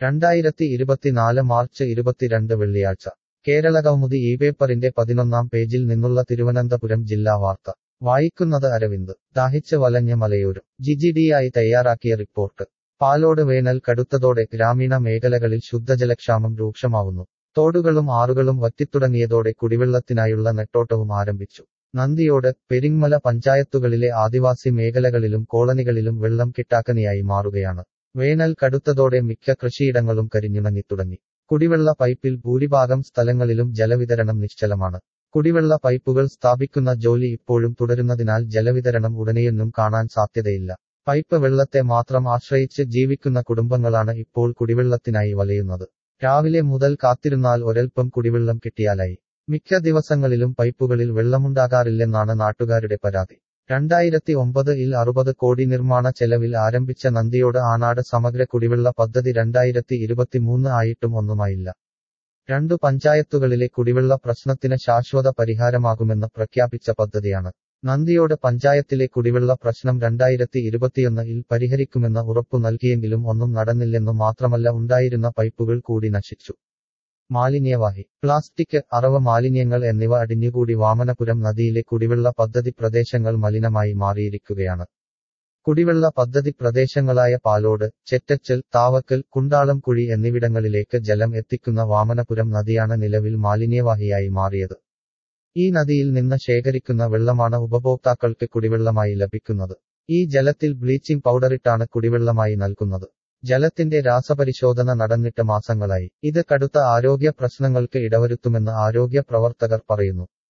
രണ്ടായിരത്തി ഇരുപത്തിനാല് മാർച്ച് ഇരുപത്തിരണ്ട് വെള്ളിയാഴ്ച കേരള കൗമുദി ഈ പേപ്പറിന്റെ പതിനൊന്നാം പേജിൽ നിന്നുള്ള തിരുവനന്തപുരം ജില്ലാ വാർത്ത വായിക്കുന്നത് അരവിന്ദ് ദാഹിച്ച് വലഞ്ഞ മലയോരം ജിജിഡിയായി തയ്യാറാക്കിയ റിപ്പോർട്ട് പാലോട് വേനൽ കടുത്തതോടെ ഗ്രാമീണ മേഖലകളിൽ ശുദ്ധജലക്ഷാമം രൂക്ഷമാവുന്നു തോടുകളും ആറുകളും വറ്റിത്തുടങ്ങിയതോടെ കുടിവെള്ളത്തിനായുള്ള നെട്ടോട്ടവും ആരംഭിച്ചു നന്ദിയോട് പെരിങ്മല പഞ്ചായത്തുകളിലെ ആദിവാസി മേഖലകളിലും കോളനികളിലും വെള്ളം കിട്ടാക്കനിയായി മാറുകയാണ് വേനൽ കടുത്തതോടെ മിക്ക കൃഷിയിടങ്ങളും കരിഞ്ഞുണങ്ങിത്തുടങ്ങി കുടിവെള്ള പൈപ്പിൽ ഭൂരിഭാഗം സ്ഥലങ്ങളിലും ജലവിതരണം നിശ്ചലമാണ് കുടിവെള്ള പൈപ്പുകൾ സ്ഥാപിക്കുന്ന ജോലി ഇപ്പോഴും തുടരുന്നതിനാൽ ജലവിതരണം ഉടനെയൊന്നും കാണാൻ സാധ്യതയില്ല പൈപ്പ് വെള്ളത്തെ മാത്രം ആശ്രയിച്ച് ജീവിക്കുന്ന കുടുംബങ്ങളാണ് ഇപ്പോൾ കുടിവെള്ളത്തിനായി വലയുന്നത് രാവിലെ മുതൽ കാത്തിരുന്നാൽ ഒരൽപ്പം കുടിവെള്ളം കിട്ടിയാലായി മിക്ക ദിവസങ്ങളിലും പൈപ്പുകളിൽ വെള്ളമുണ്ടാകാറില്ലെന്നാണ് നാട്ടുകാരുടെ പരാതി രണ്ടായിരത്തി ഒമ്പത് ഇൽ അറുപത് കോടി നിർമ്മാണ ചെലവിൽ ആരംഭിച്ച നന്ദിയോട് ആനാട് സമഗ്ര കുടിവെള്ള പദ്ധതി രണ്ടായിരത്തി ഇരുപത്തിമൂന്ന് ആയിട്ടും ഒന്നുമായില്ല രണ്ടു പഞ്ചായത്തുകളിലെ കുടിവെള്ള പ്രശ്നത്തിന് ശാശ്വത പരിഹാരമാകുമെന്ന് പ്രഖ്യാപിച്ച പദ്ധതിയാണ് നന്ദിയോട് പഞ്ചായത്തിലെ കുടിവെള്ള പ്രശ്നം രണ്ടായിരത്തി ഇരുപത്തിയൊന്ന് ഇൽ പരിഹരിക്കുമെന്ന് ഉറപ്പു നൽകിയെങ്കിലും ഒന്നും നടന്നില്ലെന്നു മാത്രമല്ല ഉണ്ടായിരുന്ന പൈപ്പുകൾ കൂടി നശിച്ചു മാലിന്യവാഹി പ്ലാസ്റ്റിക് അറവ് മാലിന്യങ്ങൾ എന്നിവ അടിഞ്ഞുകൂടി വാമനപുരം നദിയിലെ കുടിവെള്ള പദ്ധതി പ്രദേശങ്ങൾ മലിനമായി മാറിയിരിക്കുകയാണ് കുടിവെള്ള പദ്ധതി പ്രദേശങ്ങളായ പാലോട് ചെറ്റച്ചൽ താവക്കൽ കുണ്ടാളം കുഴി എന്നിവിടങ്ങളിലേക്ക് ജലം എത്തിക്കുന്ന വാമനപുരം നദിയാണ് നിലവിൽ മാലിന്യവാഹിയായി മാറിയത് ഈ നദിയിൽ നിന്ന് ശേഖരിക്കുന്ന വെള്ളമാണ് ഉപഭോക്താക്കൾക്ക് കുടിവെള്ളമായി ലഭിക്കുന്നത് ഈ ജലത്തിൽ ബ്ലീച്ചിംഗ് പൗഡറിട്ടാണ് കുടിവെള്ളമായി നൽകുന്നത് ജലത്തിന്റെ രാസപരിശോധന നടന്നിട്ട് മാസങ്ങളായി ഇത് കടുത്ത ആരോഗ്യ പ്രശ്നങ്ങൾക്ക് ഇടവരുത്തുമെന്ന് ആരോഗ്യ പ്രവർത്തകർ പറയുന്നു